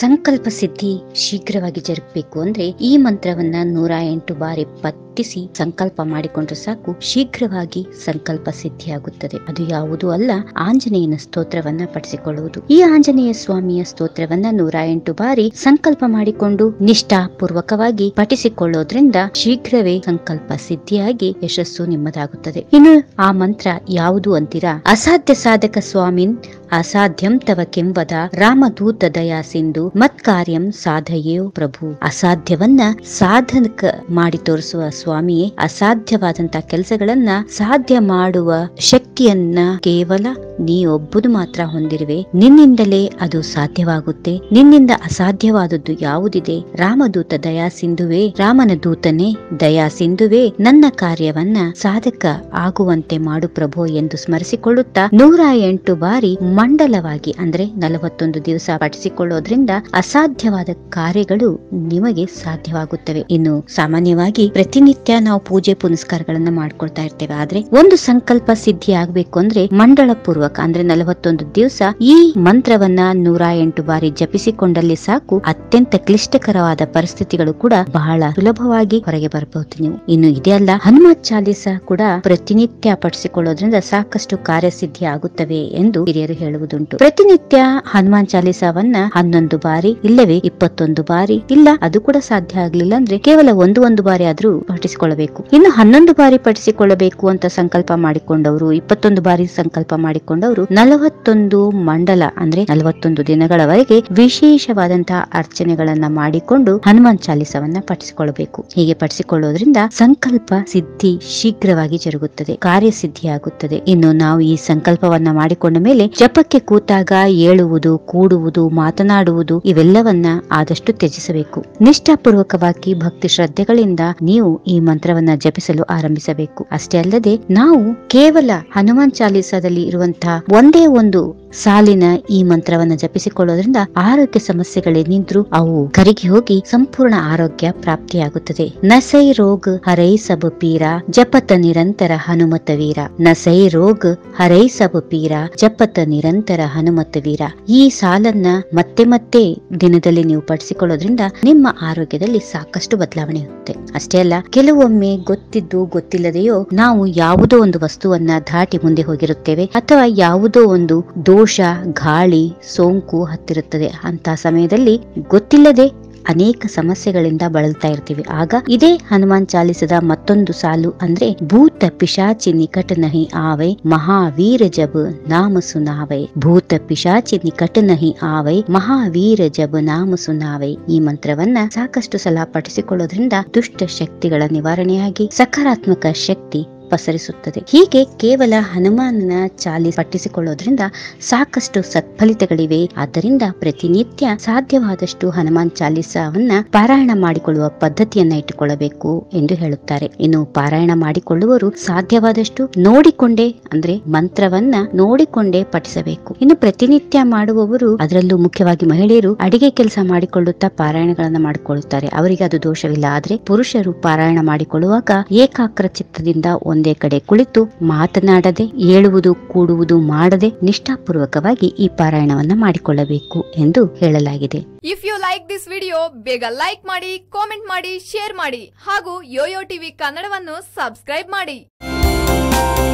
ಸಂಕಲ್ಪ ಸಿದ್ಧಿ ಶೀಘ್ರವಾಗಿ ಜರುಗಬೇಕು ಅಂದ್ರೆ ಈ ಮಂತ್ರವನ್ನ ನೂರ ಎಂಟು ಬಾರಿ ಪತ್ತಿಸಿ ಸಂಕಲ್ಪ ಮಾಡಿಕೊಂಡ್ರೆ ಸಾಕು ಶೀಘ್ರವಾಗಿ ಸಂಕಲ್ಪ ಸಿದ್ಧಿಯಾಗುತ್ತದೆ ಅದು ಯಾವುದೂ ಅಲ್ಲ ಆಂಜನೇಯನ ಸ್ತೋತ್ರವನ್ನ ಪಠಿಸಿಕೊಳ್ಳುವುದು ಈ ಆಂಜನೇಯ ಸ್ವಾಮಿಯ ಸ್ತೋತ್ರವನ್ನ ನೂರ ಎಂಟು ಬಾರಿ ಸಂಕಲ್ಪ ಮಾಡಿಕೊಂಡು ನಿಷ್ಠಾಪೂರ್ವಕವಾಗಿ ಪಠಿಸಿಕೊಳ್ಳೋದ್ರಿಂದ ಶೀಘ್ರವೇ ಸಂಕಲ್ಪ ಸಿದ್ಧಿಯಾಗಿ ಯಶಸ್ಸು ನಿಮ್ಮದಾಗುತ್ತದೆ ಇನ್ನು ಆ ಮಂತ್ರ ಯಾವುದು ಅಂತೀರಾ ಅಸಾಧ್ಯ ಸಾಧಕ ಸ್ವಾಮಿನ್ ಅಸಾಧ್ಯಂ ತವ ಕೆಂವದ ರಾಮದೂತ ದಯಾ ಸಿಂಧು ಮತ್ಕಾರ್ಯಂ ಸಾಧಯೇವ್ ಪ್ರಭು ಅಸಾಧ್ಯವನ್ನ ಸಾಧಕ ಮಾಡಿ ತೋರಿಸುವ ಸ್ವಾಮಿಯೇ ಅಸಾಧ್ಯವಾದಂತಹ ಕೆಲಸಗಳನ್ನ ಸಾಧ್ಯ ಮಾಡುವ ಶಕ್ತಿಯನ್ನ ಕೇವಲ ನೀ ಒಬ್ಬದು ಮಾತ್ರ ಹೊಂದಿರುವೆ ನಿನ್ನಿಂದಲೇ ಅದು ಸಾಧ್ಯವಾಗುತ್ತೆ ನಿನ್ನಿಂದ ಅಸಾಧ್ಯವಾದದ್ದು ಯಾವುದಿದೆ ರಾಮದೂತ ದಯಾ ಸಿಂಧುವೆ ರಾಮನ ದೂತನೇ ದಯಾ ಸಿಂಧುವೆ ನನ್ನ ಕಾರ್ಯವನ್ನ ಸಾಧಕ ಆಗುವಂತೆ ಮಾಡು ಪ್ರಭು ಎಂದು ಸ್ಮರಿಸಿಕೊಳ್ಳುತ್ತಾ ನೂರ ಎಂಟು ಬಾರಿ ಮಂಡಲವಾಗಿ ಅಂದ್ರೆ ನಲವತ್ತೊಂದು ದಿವಸ ಪಠಿಸಿಕೊಳ್ಳೋದ್ರಿಂದ ಅಸಾಧ್ಯವಾದ ಕಾರ್ಯಗಳು ನಿಮಗೆ ಸಾಧ್ಯವಾಗುತ್ತವೆ ಇನ್ನು ಸಾಮಾನ್ಯವಾಗಿ ಪ್ರತಿನಿತ್ಯ ನಾವು ಪೂಜೆ ಪುನಸ್ಕಾರಗಳನ್ನ ಮಾಡ್ಕೊಳ್ತಾ ಇರ್ತೇವೆ ಆದ್ರೆ ಒಂದು ಸಂಕಲ್ಪ ಸಿದ್ಧಿ ಆಗ್ಬೇಕು ಅಂದ್ರೆ ಮಂಡಳ ಪೂರ್ವಕ ಅಂದ್ರೆ ನಲವತ್ತೊಂದು ದಿವಸ ಈ ಮಂತ್ರವನ್ನ ನೂರ ಎಂಟು ಬಾರಿ ಜಪಿಸಿಕೊಂಡಲ್ಲಿ ಸಾಕು ಅತ್ಯಂತ ಕ್ಲಿಷ್ಟಕರವಾದ ಪರಿಸ್ಥಿತಿಗಳು ಕೂಡ ಬಹಳ ಸುಲಭವಾಗಿ ಹೊರಗೆ ಬರಬಹುದು ನೀವು ಇನ್ನು ಇದೇ ಅಲ್ಲ ಹನುಮತ್ ಚಾಲಿಸ ಕೂಡ ಪ್ರತಿನಿತ್ಯ ಪಠಿಸಿಕೊಳ್ಳೋದ್ರಿಂದ ಸಾಕಷ್ಟು ಕಾರ್ಯಸಿದ್ಧಿ ಆಗುತ್ತವೆ ಎಂದು ಹಿರಿಯರು ಹೇಳುವುದುಂಟು ಪ್ರತಿನಿತ್ಯ ಹನುಮಾನ್ ಚಾಲಿಸವನ್ನ ಹನ್ನೊಂದು ಬಾರಿ ಇಲ್ಲವೇ ಇಪ್ಪತ್ತೊಂದು ಬಾರಿ ಇಲ್ಲ ಅದು ಕೂಡ ಸಾಧ್ಯ ಆಗ್ಲಿಲ್ಲ ಅಂದ್ರೆ ಕೇವಲ ಒಂದು ಒಂದು ಬಾರಿ ಆದ್ರೂ ಪಠಿಸಿಕೊಳ್ಳಬೇಕು ಇನ್ನು ಹನ್ನೊಂದು ಬಾರಿ ಪಠಿಸಿಕೊಳ್ಳಬೇಕು ಅಂತ ಸಂಕಲ್ಪ ಮಾಡಿಕೊಂಡವರು ಇಪ್ಪತ್ತೊಂದು ಬಾರಿ ಸಂಕಲ್ಪ ಮಾಡಿಕೊಂಡವರು ನಲವತ್ತೊಂದು ಮಂಡಲ ಅಂದ್ರೆ ನಲವತ್ತೊಂದು ದಿನಗಳವರೆಗೆ ವಿಶೇಷವಾದಂತಹ ಅರ್ಚನೆಗಳನ್ನ ಮಾಡಿಕೊಂಡು ಹನುಮಾನ್ ಚಾಲಿಸವನ್ನ ಪಠಿಸಿಕೊಳ್ಳಬೇಕು ಹೀಗೆ ಪಠಿಸಿಕೊಳ್ಳೋದ್ರಿಂದ ಸಂಕಲ್ಪ ಸಿದ್ಧಿ ಶೀಘ್ರವಾಗಿ ಜರುಗುತ್ತದೆ ಕಾರ್ಯಸಿದ್ಧಿಯಾಗುತ್ತದೆ ಇನ್ನು ನಾವು ಈ ಸಂಕಲ್ಪವನ್ನ ಮಾಡಿಕೊಂಡ ಮೇಲೆ ಜಪಕ್ಕೆ ಕೂತಾಗ ಏಳುವುದು ಕೂಡುವುದು ಮಾತನಾಡುವುದು ಇವೆಲ್ಲವನ್ನ ಆದಷ್ಟು ತ್ಯಜಿಸಬೇಕು ನಿಷ್ಠಾಪೂರ್ವಕವಾಗಿ ಭಕ್ತಿ ಶ್ರದ್ಧೆಗಳಿಂದ ನೀವು ಈ ಮಂತ್ರವನ್ನ ಜಪಿಸಲು ಆರಂಭಿಸಬೇಕು ಅಷ್ಟೇ ಅಲ್ಲದೆ ನಾವು ಕೇವಲ ಹನುಮಾನ್ ಚಾಲಿಸಾದಲ್ಲಿ ಇರುವಂತಹ ಒಂದೇ ಒಂದು ಸಾಲಿನ ಈ ಮಂತ್ರವನ್ನ ಜಪಿಸಿಕೊಳ್ಳೋದ್ರಿಂದ ಆರೋಗ್ಯ ಸಮಸ್ಯೆಗಳೇನಿದ್ರು ಅವು ಕರಗಿ ಹೋಗಿ ಸಂಪೂರ್ಣ ಆರೋಗ್ಯ ಪ್ರಾಪ್ತಿಯಾಗುತ್ತದೆ ನಸೈ ರೋಗ್ ಹರೈ ಸಬ ಪೀರ ಜಪತ ನಿರಂತರ ಹನುಮತ ವೀರ ನಸೈ ರೋಗ್ ಹರೈ ಸಬ ಪೀರ ಜಪತ ನಿರಂತರ ಹನುಮತ ವೀರ ಈ ಸಾಲನ್ನ ಮತ್ತೆ ಮತ್ತೆ ದಿನದಲ್ಲಿ ನೀವು ಪಡಿಸಿಕೊಳ್ಳೋದ್ರಿಂದ ನಿಮ್ಮ ಆರೋಗ್ಯದಲ್ಲಿ ಸಾಕಷ್ಟು ಬದಲಾವಣೆ ಇರುತ್ತೆ ಅಷ್ಟೇ ಅಲ್ಲ ಕೆಲವೊಮ್ಮೆ ಗೊತ್ತಿದ್ದು ಗೊತ್ತಿಲ್ಲದೆಯೋ ನಾವು ಯಾವುದೋ ಒಂದು ವಸ್ತುವನ್ನ ದಾಟಿ ಮುಂದೆ ಹೋಗಿರುತ್ತೇವೆ ಅಥವಾ ಯಾವುದೋ ಒಂದು ದೋಷ ಗಾಳಿ ಸೋಂಕು ಹತ್ತಿರುತ್ತದೆ ಅಂತ ಸಮಯದಲ್ಲಿ ಗೊತ್ತಿಲ್ಲದೆ ಅನೇಕ ಸಮಸ್ಯೆಗಳಿಂದ ಬಳಲ್ತಾ ಇರ್ತೀವಿ ಆಗ ಇದೇ ಹನುಮಾನ್ ಚಾಲಿಸದ ಮತ್ತೊಂದು ಸಾಲು ಅಂದ್ರೆ ಭೂತ ಪಿಶಾಚಿ ನಿಕಟ ನಹಿ ಆವೈ ಮಹಾವೀರ ಜಬ ನಾಮ ಸುನಾವೈ ಭೂತ ಪಿಶಾಚಿ ನಿಕಟ ನಹಿ ಆವೈ ಮಹಾವೀರ ಜಬ ನಾಮ ಸುನಾವೈ ಈ ಮಂತ್ರವನ್ನ ಸಾಕಷ್ಟು ಸಲ ಪಠಿಸಿಕೊಳ್ಳೋದ್ರಿಂದ ದುಷ್ಟ ಶಕ್ತಿಗಳ ನಿವಾರಣೆಯಾಗಿ ಸಕಾರಾತ್ಮಕ ಶಕ್ತಿ ಪಸರಿಸುತ್ತದೆ ಹೀಗೆ ಕೇವಲ ಹನುಮಾನನ ಚಾಲಿ ಪಠಿಸಿಕೊಳ್ಳೋದ್ರಿಂದ ಸಾಕಷ್ಟು ಸತ್ಫಲಿತಗಳಿವೆ ಆದ್ದರಿಂದ ಪ್ರತಿನಿತ್ಯ ಸಾಧ್ಯವಾದಷ್ಟು ಹನುಮಾನ್ ಚಾಲಿಸವನ್ನ ಪಾರಾಯಣ ಮಾಡಿಕೊಳ್ಳುವ ಪದ್ಧತಿಯನ್ನ ಇಟ್ಟುಕೊಳ್ಳಬೇಕು ಎಂದು ಹೇಳುತ್ತಾರೆ ಇನ್ನು ಪಾರಾಯಣ ಮಾಡಿಕೊಳ್ಳುವರು ಸಾಧ್ಯವಾದಷ್ಟು ನೋಡಿಕೊಂಡೇ ಅಂದ್ರೆ ಮಂತ್ರವನ್ನ ನೋಡಿಕೊಂಡೇ ಪಠಿಸಬೇಕು ಇನ್ನು ಪ್ರತಿನಿತ್ಯ ಮಾಡುವವರು ಅದರಲ್ಲೂ ಮುಖ್ಯವಾಗಿ ಮಹಿಳೆಯರು ಅಡಿಗೆ ಕೆಲಸ ಮಾಡಿಕೊಳ್ಳುತ್ತಾ ಪಾರಾಯಣಗಳನ್ನ ಮಾಡಿಕೊಳ್ಳುತ್ತಾರೆ ಅವರಿಗೆ ಅದು ದೋಷವಿಲ್ಲ ಆದ್ರೆ ಪುರುಷರು ಪಾರಾಯಣ ಮಾಡಿಕೊಳ್ಳುವಾಗ ಏಕಾಗ್ರ ಚಿತ್ತದಿಂದ ಒಂದೇ ಕಡೆ ಕುಳಿತು ಮಾತನಾಡದೆ ಏಳುವುದು ಕೂಡುವುದು ಮಾಡದೆ ನಿಷ್ಠಾಪೂರ್ವಕವಾಗಿ ಈ ಪಾರಾಯಣವನ್ನ ಮಾಡಿಕೊಳ್ಳಬೇಕು ಎಂದು ಹೇಳಲಾಗಿದೆ if you like this video ಬೇಗ ಲೈಕ್ ಮಾಡಿ ಕಾಮೆಂಟ್ ಮಾಡಿ ಶೇರ್ ಮಾಡಿ ಹಾಗೂ ಯೋಯೋ ಟಿವಿ ಕನ್ನಡವನ್ನು ಸಬ್ಸ್ಕ್ರೈಬ್ ಮಾಡಿ